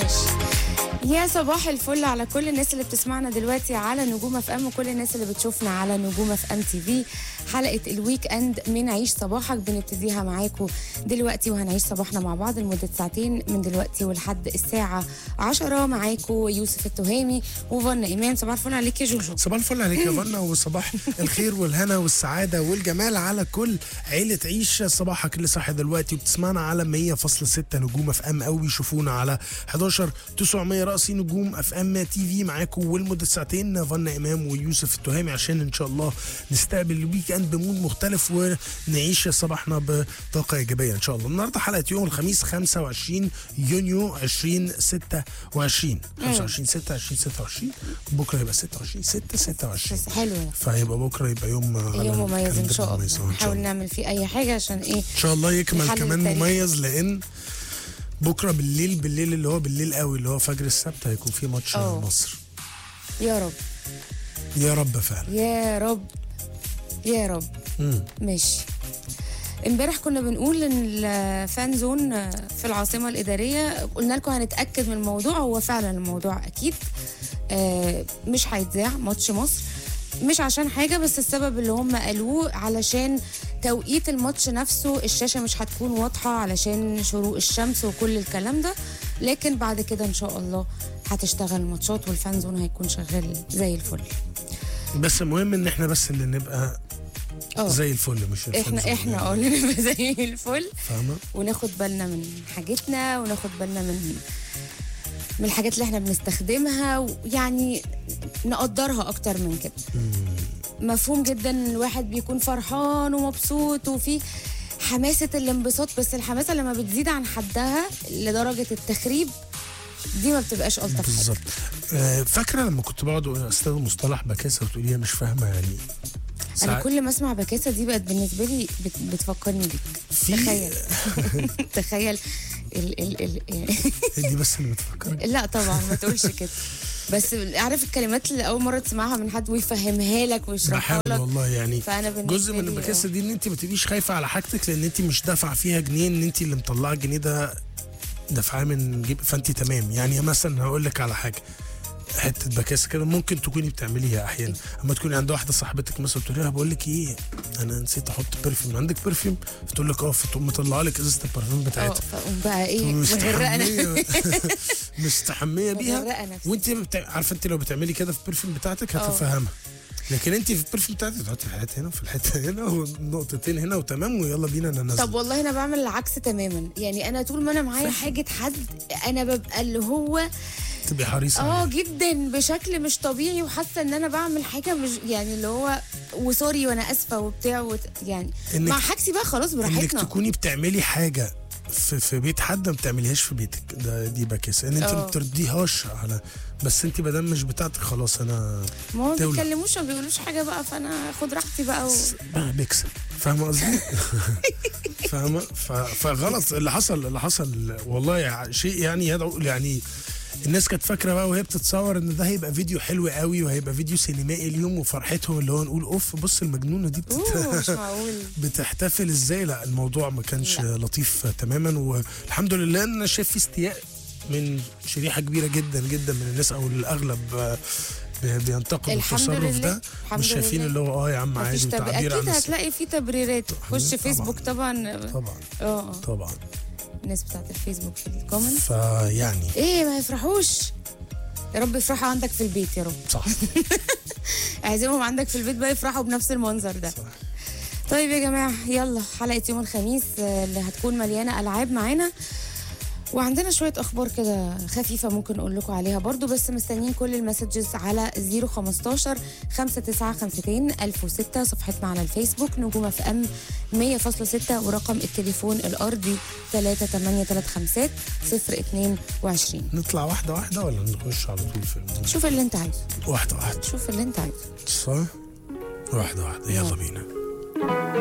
ماشي يا صباح الفل على كل الناس اللي بتسمعنا دلوقتي على نجوم اف ام وكل الناس اللي بتشوفنا على نجوم اف ام تي في حلقه الويك اند من عيش صباحك بنبتديها معاكم دلوقتي وهنعيش صباحنا مع بعض لمده ساعتين من دلوقتي ولحد الساعه 10 معاكم يوسف التهامي وفنا ايمان صباح الفل عليك يا جوجو صباح الفل عليك يا فنا وصباح الخير والهنا والسعاده والجمال على كل عيله عيش صباحك اللي صاحي دلوقتي وبتسمعنا على 100.6 نجوم اف ام او بيشوفونا على 11 900 رأسي نجوم اف ام تي في معاكم ولمده ساعتين فنا امام ويوسف التهامي عشان ان شاء الله نستقبل الويك اند بمود مختلف ونعيش صباحنا بطاقه ايجابيه ان شاء الله النهارده حلقه يوم الخميس 25 يونيو 2026 25 6 2026 بكره يبقى 26 6 26 بس حلو ده. فهيبقى بكره يبقى يوم على يوم مميز ان الكالندر شاء مميز. الله إن شاء نحاول الله. نعمل فيه اي حاجه عشان ايه ان شاء الله يكمل يحل كمان التاريخ. مميز لان بكره بالليل بالليل اللي هو بالليل قوي اللي هو فجر السبت هيكون في ماتش أوه. مصر يا رب يا رب فعلا يا رب يا رب مم. ماشي امبارح كنا بنقول ان الفان زون في العاصمه الاداريه قلنا لكم هنتاكد من الموضوع هو فعلا الموضوع اكيد آه، مش هيتذاع ماتش مصر مش عشان حاجه بس السبب اللي هم قالوه علشان توقيت الماتش نفسه الشاشه مش هتكون واضحه علشان شروق الشمس وكل الكلام ده لكن بعد كده ان شاء الله هتشتغل الماتشات والفان زون هيكون شغال زي الفل بس المهم ان احنا بس اللي نبقى اه زي الفل مش الفل احنا زي احنا اه يعني. نبقى زي الفل فاهمه وناخد بالنا من حاجتنا وناخد بالنا من من الحاجات اللي احنا بنستخدمها ويعني نقدرها اكتر من كده مفهوم جدا ان الواحد بيكون فرحان ومبسوط وفي حماسة الانبساط بس الحماسة لما بتزيد عن حدها لدرجة التخريب دي ما بتبقاش ألطف حاجة بالظبط آه، فاكره لما كنت بقعد استخدم مصطلح بكاسه وتقولي مش فاهمه يعني أنا ساعات كل ما أسمع بكاسة دي بقت بالنسبة لي بت بتفكرني بيك في تخيل تخيل ال ال ال دي بس اللي بتفكرني لا طبعا ما تقولش كده بس عارف الكلمات اللي اول مره تسمعها من حد ويفهمها لك ويشرحها بحاول لك والله يعني فانا بالنسبه جزء من لي، البكاسه دي ان انت ما تبقيش خايفه على حاجتك لان انت مش دافعه فيها جنيه ان انت اللي مطلعه الجنيه ده دافعاه من جيب فانت تمام يعني مثلا هقول لك على حاجه حته بكاسه كده ممكن تكوني بتعمليها احيانا اما تكوني عند واحده صاحبتك مثلا تقولي لها بقول لك ايه انا نسيت احط برفيوم عندك برفيوم فتقول لك اه فتقوم مطلعه لك ازازه البرفيوم اه بتاعتها فاقوم بقى ايه مستحميه مغرقنا مستحميه بيها مغرقة نفسي. وانت بتع... عارفه انت لو بتعملي كده في البرفيوم بتاعتك اه. هتفهمها لكن انت في البرفيوم بتاعتك تحطي الحته هنا وفي الحته هنا ونقطتين هنا وتمام ويلا بينا ننزل طب والله انا بعمل العكس تماما يعني انا طول ما انا معايا حاجه حد انا ببقى اللي هو تبقي حريصه اه عليها. جدا بشكل مش طبيعي وحاسه ان انا بعمل حاجه مش يعني اللي هو وسوري وانا اسفه وبتاع وت... يعني إنك- مع حاجتي بقى خلاص انك براحتنا تكوني بتعملي حاجه في, في بيت حد ما بتعمليهاش في بيتك ده دي بكاسه ان انت ما اه. بترضيهاش على بس انت ما دام مش بتاعتك خلاص انا ما هو ما دولة. بيتكلموش ما بيقولوش حاجه بقى فانا اخد راحتي بقى و... بقى بكسب فاهمه قصدي؟ فاهمه؟ ف- فغلط اللي حصل اللي حصل والله يع- شيء يعني يدعو يعني الناس كانت فاكره بقى وهي بتتصور ان ده هيبقى فيديو حلو قوي وهيبقى فيديو سينمائي اليوم وفرحتهم اللي هو نقول اوف بص المجنونه دي بتت... اوه مش معقول بتحتفل ازاي لا الموضوع ما كانش لا. لطيف تماما والحمد لله ان انا شايف في استياء من شريحه كبيره جدا جدا من الناس او الاغلب آه، بي- بينتقدوا الحمد التصرف لله. ده الحمد مش شايفين لله. اللي هو اه يا عم مفيش عادي تب... وتعبير عن اكيد الس- هتلاقي في تبريرات خش طبعاً. فيسبوك طبعا طبعا اه اه طبعا الناس بتاعت الفيسبوك في الكومنت فيعني ايه ما يفرحوش يا رب يفرحوا عندك في البيت يا رب صح اعزمهم عندك في البيت بقى يفرحوا بنفس المنظر ده صح طيب يا جماعه يلا حلقه يوم الخميس آه، اللي هتكون مليانه العاب معانا وعندنا شويه اخبار كده خفيفه ممكن اقول لكم عليها برضو بس مستنيين كل المسجز على 015 5952 1006 صفحتنا على الفيسبوك نجوم اف ام 100.6 ورقم التليفون الارضي 3835 022 نطلع واحده واحده ولا نخش على طول في الموضوع؟ شوف اللي انت عايزه واحده واحده شوف اللي انت عايزه صح واحده واحده يلا بينا